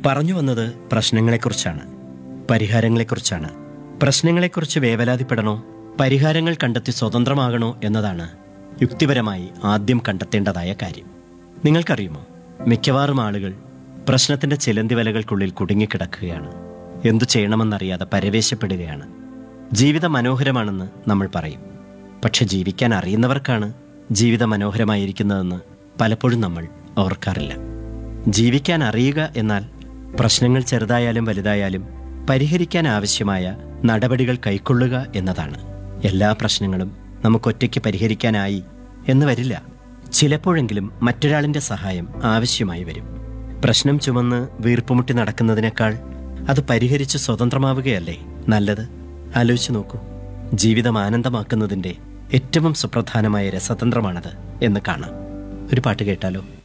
പറഞ്ഞു വന്നത് പ്രശ്നങ്ങളെക്കുറിച്ചാണ് പരിഹാരങ്ങളെക്കുറിച്ചാണ് പ്രശ്നങ്ങളെക്കുറിച്ച് വേവലാതിപ്പെടണോ പരിഹാരങ്ങൾ കണ്ടെത്തി സ്വതന്ത്രമാകണോ എന്നതാണ് യുക്തിപരമായി ആദ്യം കണ്ടെത്തേണ്ടതായ കാര്യം നിങ്ങൾക്കറിയുമോ മിക്കവാറും ആളുകൾ പ്രശ്നത്തിന്റെ ചിലന്തി വലകൾക്കുള്ളിൽ കുടുങ്ങിക്കിടക്കുകയാണ് എന്തു ചെയ്യണമെന്നറിയാതെ പരവേശപ്പെടുകയാണ് ജീവിതം മനോഹരമാണെന്ന് നമ്മൾ പറയും പക്ഷെ ജീവിക്കാൻ അറിയുന്നവർക്കാണ് ജീവിതം മനോഹരമായിരിക്കുന്നതെന്ന് പലപ്പോഴും നമ്മൾ ഓർക്കാറില്ല ജീവിക്കാൻ അറിയുക എന്നാൽ പ്രശ്നങ്ങൾ ചെറുതായാലും വലുതായാലും പരിഹരിക്കാൻ ആവശ്യമായ നടപടികൾ കൈക്കൊള്ളുക എന്നതാണ് എല്ലാ പ്രശ്നങ്ങളും നമുക്കൊറ്റയ്ക്ക് പരിഹരിക്കാനായി എന്ന് വരില്ല ചിലപ്പോഴെങ്കിലും മറ്റൊരാളിന്റെ സഹായം ആവശ്യമായി വരും പ്രശ്നം ചുമന്ന് വീർപ്പുമുട്ടി നടക്കുന്നതിനേക്കാൾ അത് പരിഹരിച്ച് സ്വതന്ത്രമാവുകയല്ലേ നല്ലത് ആലോചിച്ചു നോക്കൂ ജീവിതം ആനന്ദമാക്കുന്നതിന്റെ ഏറ്റവും സുപ്രധാനമായ രസതന്ത്രമാണത് എന്ന് കാണാം ഒരു പാട്ട് കേട്ടാലോ